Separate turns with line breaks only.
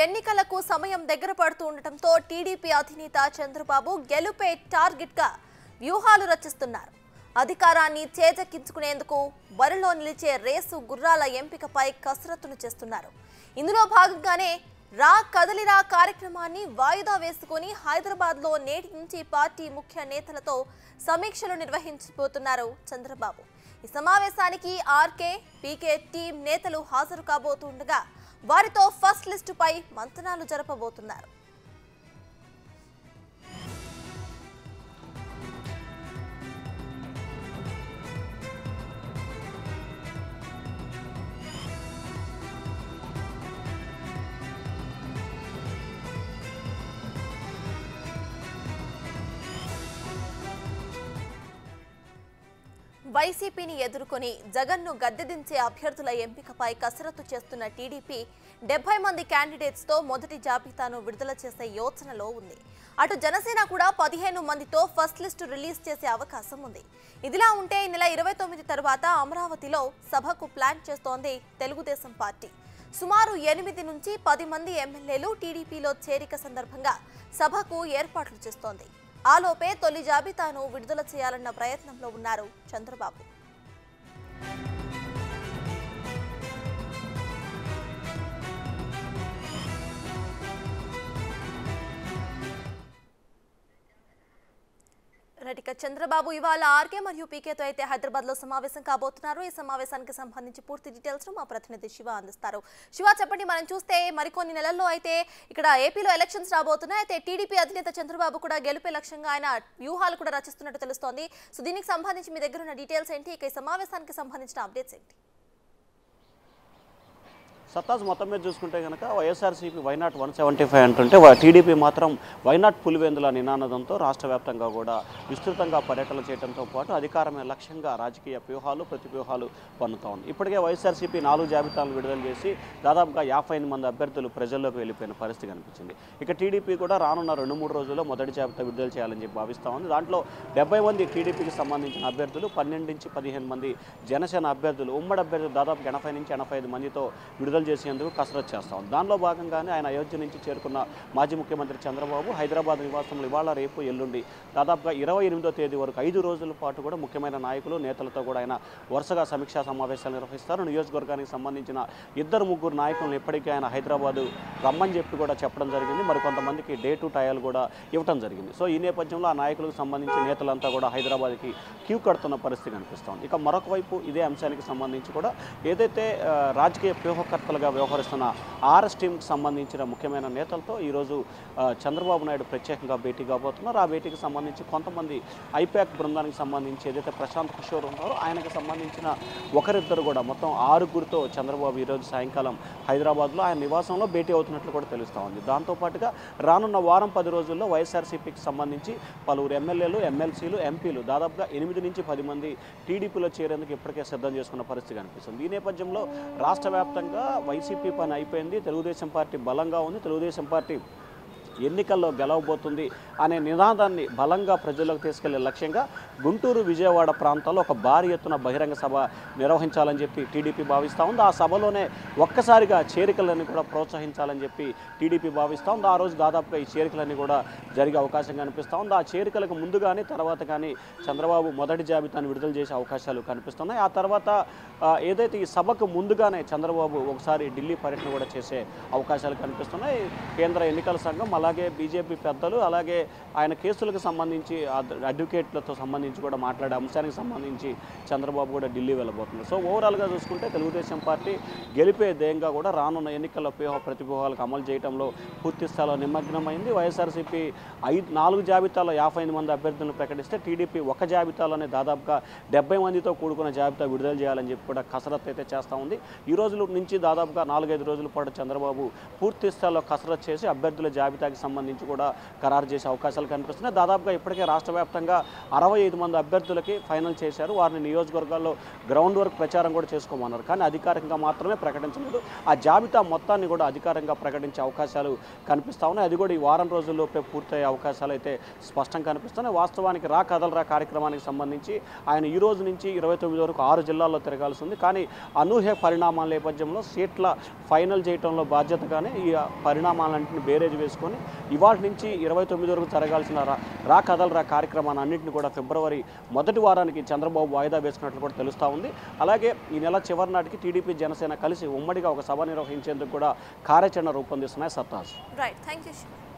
ఎన్నికలకు సమయం దగ్గర పడుతూ ఉండటంతో టీడీపీ అధినేత చంద్రబాబు గెలుపే టార్గెట్ గా వ్యూహాలు రచిస్తున్నారు అధికారాన్ని చేజెక్కించుకునేందుకు బరిలో నిలిచే రేసు గుర్రాల ఎంపికపై కసరత్తులు చేస్తున్నారు ఇందులో భాగంగానే రా కదలిరా కార్యక్రమాన్ని వాయిదా వేసుకుని హైదరాబాద్ లో నేటి నుంచి పార్టీ ముఖ్య నేతలతో సమీక్షలు నిర్వహించబోతున్నారు చంద్రబాబు ఈ సమావేశానికి ఆర్కే పీకే టీం నేతలు హాజరు కాబోతుండగా వారితో ఫస్ట్ లిస్టుపై మంతనాలు జరపబోతున్నారు వైసీపీని ఎదుర్కొని జగన్ను గద్దెదించే అభ్యర్థుల ఎంపికపై కసరత్తు చేస్తున్న టీడీపీ డెబ్బై మంది క్యాండిడేట్స్ తో మొదటి జాబితాను విడుదల చేసే యోచనలో ఉంది అటు జనసేన కూడా పదిహేను మందితో ఫస్ట్ లిస్టు రిలీజ్ చేసే అవకాశం ఉంది ఇదిలా ఉంటే ఈ నెల ఇరవై తొమ్మిది తర్వాత అమరావతిలో సభకు ప్లాన్ చేస్తోంది తెలుగుదేశం పార్టీ సుమారు ఎనిమిది నుంచి పది మంది ఎమ్మెల్యేలు టీడీపీలో చేరిక సందర్భంగా సభకు ఏర్పాట్లు చేస్తోంది ఆలోపే తొలి జాబితాను విడుదల చేయాలన్న ప్రయత్నంలో ఉన్నారు చంద్రబాబు రైట్ ఇక చంద్రబాబు ఇవాళ ఆర్కే మరియు పీకేతో అయితే హైదరాబాద్ లో సమావేశం కాబోతున్నారు ఈ సమావేశానికి సంబంధించి పూర్తి డీటెయిల్స్ ను మా ప్రతినిధి శివ అందిస్తారు శివ చెప్పండి మనం చూస్తే మరికొన్ని నెలల్లో అయితే ఇక్కడ ఏపీలో ఎలక్షన్స్ రాబోతున్నాయి అయితే టీడీపీ అధినేత చంద్రబాబు కూడా గెలుపే లక్ష్యంగా ఆయన వ్యూహాలు కూడా రచిస్తున్నట్టు తెలుస్తోంది సో దీనికి సంబంధించి మీ దగ్గర ఉన్న డీటెయిల్స్ ఏంటి ఇక ఈ సమావేశానికి సంబంధించిన అప్డేట్స్ ఏంటి
సత్తాజ్ మొత్తం మీద చూసుకుంటే కనుక YSRCP why not one seventy five అంటుంటే టీడీపీ మాత్రం వైనాట్ పులివెందుల నినాదంతో రాష్ట్ర వ్యాప్తంగా కూడా విస్తృతంగా పర్యటనలు చేయడంతో పాటు అధికారమే లక్ష్యంగా రాజకీయ వ్యూహాలు ప్రతి వ్యూహాలు పన్నుతా ఉంది ఇప్పటికే వైఎస్ఆర్సీపీ నాలుగు జాబితాలను విడుదల చేసి దాదాపుగా యాభై ఎనిమిది మంది అభ్యర్థులు ప్రజల్లోకి వెళ్ళిపోయిన పరిస్థితి కనిపించింది ఇక టీడీపీ కూడా రానున్న రెండు మూడు రోజుల్లో మొదటి జాబితా విడుదల చేయాలని చెప్పి భావిస్తూ ఉంది దాంట్లో డెబ్బై మంది టీడీపీకి సంబంధించిన అభ్యర్థులు పన్నెండు నుంచి పదిహేను మంది జనసేన అభ్యర్థులు ఉమ్మడి అభ్యర్థులు దాదాపు ఎనభై నుంచి ఎనభై ఐదు మందితో విడుదల చేసేందుకు కసరత్తు చేస్తా ఉంది దానిలో భాగంగానే ఆయన అయోధ్య నుంచి చేరుకున్న మాజీ ముఖ్యమంత్రి చంద్రబాబు హైదరాబాద్ నివాసంలో ఇవాళ రేపు ఎల్లుండి దాదాపుగా ఇరవై ఎనిమిదో తేదీ వరకు ఐదు రోజుల పాటు కూడా ముఖ్యమైన నాయకులు నేతలతో కూడా ఆయన వరుసగా సమీక్షా సమావేశాలు నిర్వహిస్తారు నియోజకవర్గానికి సంబంధించిన ఇద్దరు ముగ్గురు నాయకులను ఇప్పటికీ ఆయన హైదరాబాదు రమ్మని చెప్పి కూడా చెప్పడం జరిగింది మరి కొంతమందికి డే టు టయాలు కూడా ఇవ్వడం జరిగింది సో ఈ నేపథ్యంలో ఆ నాయకులకు సంబంధించి నేతలంతా కూడా హైదరాబాద్కి క్యూ కడుతున్న పరిస్థితి కనిపిస్తోంది ఇక మరొక వైపు ఇదే అంశానికి సంబంధించి కూడా ఏదైతే ఆ, రాజకీయ వ్యూహకర్తలుగా వ్యవహరిస్తున్న ఆర్ఎస్ టీంకి సంబంధించిన ముఖ్యమైన నేతలతో ఈరోజు ఆ, చంద్రబాబు నాయుడు ప్రత్యేకంగా భేటీ కాబోతున్నారు ఆ భేటీకి సంబంధించి కొంతమంది ఐపాక్ బృందానికి సంబంధించి ఏదైతే ప్రశాంత్ కిషోర్ ఉన్నారో ఆయనకు సంబంధించిన ఒకరిద్దరు కూడా మొత్తం ఆరుగురితో చంద్రబాబు ఈరోజు సాయంకాలం హైదరాబాద్లో ఆయన నివాసంలో భేటీ అవుతున్నట్లు కూడా తెలుస్తూ ఉంది దాంతోపాటుగా రానున్న వారం పది రోజుల్లో వైఎస్ఆర్సీపీకి సంబంధించి పలువురు ఎమ్మెల్యేలు ఎమ్మెల్సీలు ఎంపీలు దాదాపుగా ఎనిమిది నుంచి పది మంది టీడీపీలో చేరేందుకు ఇప్పటికే సిద్ధం చేసుకున్న పరిస్థితి కనిపిస్తుంది ఈ నేపథ్యంలో రాష్ట్ర వ్యాప్తంగా వైసీపీ పని అయిపోయింది తెలుగుదేశం పార్టీ బలంగా ఉంది తెలుగుదేశం పార్టీ ఎన్నికల్లో గెలవబోతుంది అనే నినాదాన్ని బలంగా ప్రజల్లోకి తీసుకెళ్లే లక్ష్యంగా గుంటూరు విజయవాడ ప్రాంతాల్లో ఒక భారీ ఎత్తున బహిరంగ సభ నిర్వహించాలని చెప్పి టీడీపీ భావిస్తూ ఉంది ఆ సభలోనే ఒక్కసారిగా చేరికలన్నీ కూడా ప్రోత్సహించాలని చెప్పి టీడీపీ భావిస్తూ ఉంది ఆ రోజు దాదాపుగా ఈ చేరికలన్నీ కూడా జరిగే అవకాశం కనిపిస్తూ ఉంది ఆ చేరికలకు ముందు కానీ తర్వాత కానీ చంద్రబాబు మొదటి జాబితాను విడుదల చేసే అవకాశాలు కనిపిస్తున్నాయి ఆ తర్వాత ఆ, ఏదైతే ఈ సభకు ముందుగానే చంద్రబాబు ఒకసారి ఢిల్లీ పర్యటన కూడా చేసే అవకాశాలు కనిపిస్తున్నాయి కేంద్ర ఎన్నికల సంఘం అలాగే బీజేపీ పెద్దలు అలాగే ఆయన కేసులకు సంబంధించి అడ్- అడ్వకేట్లతో సంబంధించి కూడా మాట్లాడే అంశానికి సంబంధించి చంద్రబాబు కూడా ఢిల్లీ వెళ్ళబోతున్నారు సో ఓవరాల్గా చూసుకుంటే తెలుగుదేశం పార్టీ గెలిపే ధ్యేయంగా కూడా రానున్న ఎన్నికల్లో వ్యూహ ప్రతివ్యూహాలకు అమలు చేయడంలో పూర్తి స్థాయిలో నిమగ్నమైంది వైఎస్ఆర్సీపీ ఐదు నాలుగు జాబితాలో యాభై ఎనిమిది మంది అభ్యర్థులను ప్రకటిస్తే టీడీపీ ఒక జాబితాలోనే దాదాపుగా డెబ్బై మందితో కూడుకున్న జాబితా విడుదల చేయాలని చెప్పి కూడా కసరత్తు అయితే చేస్తూ ఉంది ఈ రోజుల నుంచి దాదాపుగా నాలుగైదు రోజుల పాటు చంద్రబాబు పూర్తి స్థాయిలో కసరత్తు చేసి అభ్యర్థుల జాబితాకి స్థానాలకు సంబంధించి కూడా ఖరారు చేసే అవకాశాలు కనిపిస్తున్నాయి దాదాపుగా ఇప్పటికే రాష్ట్ర వ్యాప్తంగా అరవై ఐదు మంది అభ్యర్థులకి ఫైనల్ చేశారు వారిని నియోజకవర్గాల్లో గ్రౌండ్ వర్క్ ప్రచారం కూడా చేసుకోమన్నారు కానీ అధికారికంగా మాత్రమే ప్రకటించలేదు ఆ జాబితా మొత్తాన్ని కూడా అధికారికంగా ప్రకటించే అవకాశాలు కనిపిస్తా ఉన్నాయి అది కూడా ఈ వారం రోజుల్లోపే పూర్తయ్యే అవకాశాలు అయితే స్పష్టం కనిపిస్తున్నాయి వాస్తవానికి రా కదలరా కార్యక్రమానికి సంబంధించి ఆయన ఈ రోజు నుంచి ఇరవై తొమ్మిది వరకు ఆరు జిల్లాల్లో తిరగాల్సి ఉంది కానీ అనూహ్య పరిణామాల నేపథ్యంలో సీట్ల ఫైనల్ చేయడంలో బాధ్యతగానే ఈ పరిణామాలన్నింటిని బేరేజ్ వేసుకొని ఇవాటి నుంచి ఇరవై తొమ్మిది వరకు జరగాల్సిన రా రా కదలరా కార్యక్రమాన్ని అన్నింటిని కూడా ఫిబ్రవరి మొదటి వారానికి చంద్రబాబు వాయిదా వేసుకున్నట్లు కూడా తెలుస్తూ ఉంది అలాగే ఈ నెల చివరి నాటికి టీడీపీ జనసేన కలిసి ఉమ్మడిగా ఒక సభ నిర్వహించేందుకు కూడా కార్యాచరణ రూపొందిస్తున్నాయి సత్తాజ్
రైట్ థ్యాంక్ యూ